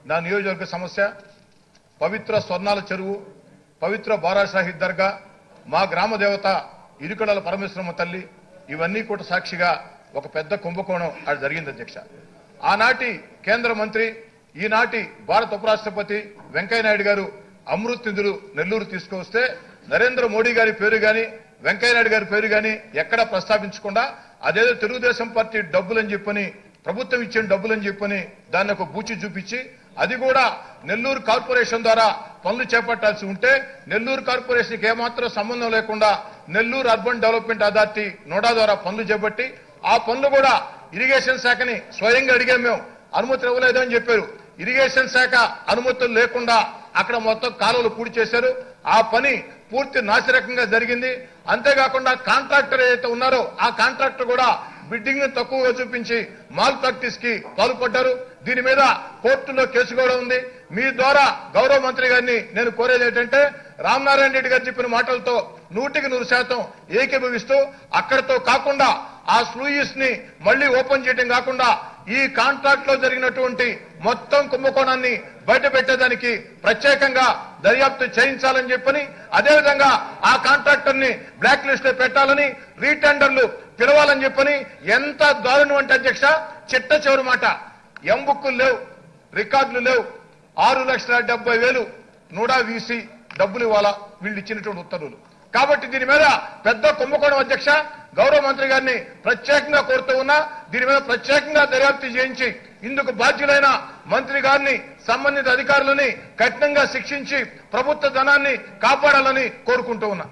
నా నియోజకవర్గ సమస్య పవిత్ర స్వర్ణాల చెరువు పవిత్ర బారాషాహిద్ దర్గా మా గ్రామ దేవత ఇరుకడల పరమేశ్వరమ్మ తల్లి ఇవన్నీ కూడా సాక్షిగా ఒక పెద్ద కుంభకోణం అది జరిగింది అధ్యక్ష ఆనాటి కేంద్ర మంత్రి ఈనాటి భారత ఉపరాష్ట్రపతి వెంకయ్యనాయుడు గారు అమృత్ నిధులు నెల్లూరు తీసుకొస్తే నరేంద్ర మోడీ గారి పేరు గాని వెంకయ్యనాయుడు గారి పేరు గాని ఎక్కడా ప్రస్తావించకుండా అదేదో తెలుగుదేశం పార్టీ డబ్బులని చెప్పని ప్రభుత్వం ఇచ్చిన డబ్బులని చెప్పని దాన్ని ఒక బూచి చూపించి అది కూడా నెల్లూరు కార్పొరేషన్ ద్వారా పనులు చేపట్టాల్సి ఉంటే నెల్లూరు కార్పొరేషన్కి ఏమాత్రం సంబంధం లేకుండా నెల్లూరు అర్బన్ డెవలప్మెంట్ అథారిటీ నోడా ద్వారా పనులు చేపట్టి ఆ పనులు కూడా ఇరిగేషన్ శాఖని స్వయంగా అడిగాం మేము అనుమతులు ఇవ్వలేదు అని చెప్పారు ఇరిగేషన్ శాఖ అనుమతులు లేకుండా అక్కడ మొత్తం కాలువలు పూర్తి చేశారు ఆ పని పూర్తి నాసిరకంగా జరిగింది అంతేకాకుండా కాంట్రాక్టర్ ఏదైతే ఉన్నారో ఆ కాంట్రాక్టర్ కూడా బిడ్డింగ్ ని తక్కువగా చూపించి మాల్ ప్రాక్టీస్ కి పాల్పడ్డారు దీని మీద కోర్టులో కేసు కూడా ఉంది మీ ద్వారా గౌరవ మంత్రి గారిని నేను కోరేది ఏంటంటే రామనారాయణ రెడ్డి గారు చెప్పిన మాటలతో నూటికి నూరు శాతం ఏకీభవిస్తూ అక్కడితో కాకుండా ఆ స్లూయిస్ ని మళ్లీ ఓపెన్ చేయడం కాకుండా ఈ కాంట్రాక్ట్ లో జరిగినటువంటి మొత్తం కుంభకోణాన్ని బయట పెట్టేదానికి ప్రత్యేకంగా దర్యాప్తు చేయించాలని చెప్పని అదేవిధంగా ఆ కాంట్రాక్టర్ ని బ్లాక్ లిస్ట్ లో పెట్టాలని రీటెండర్లు పిలవాలని చెప్పని ఎంత దారుణం అంటే అధ్యక్ష చిట్ట చివరి మాట ఎంబుక్కులు లేవు రికార్డులు లేవు ఆరు లక్షల డెబ్బై వేలు నూడా వీసి డబ్బులు ఇవ్వాలా వీళ్ళు ఇచ్చినటువంటి ఉత్తర్వులు కాబట్టి దీని మీద పెద్ద కుంభకోణం అధ్యక్ష గౌరవ మంత్రి గారిని ప్రత్యేకంగా కోరుతూ ఉన్నా దీని మీద ప్రత్యేకంగా దర్యాప్తు చేయించి ఇందుకు బాధ్యులైన మంత్రి గారిని సంబంధిత అధికారులని కఠినంగా శిక్షించి ప్రభుత్వ ధనాన్ని కాపాడాలని కోరుకుంటూ ఉన్నా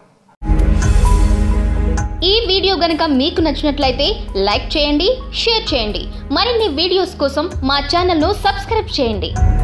ఈ వీడియో గనుక మీకు నచ్చినట్లయితే లైక్ చేయండి షేర్ చేయండి మరిన్ని వీడియోస్ కోసం మా ఛానల్ను సబ్స్క్రైబ్ చేయండి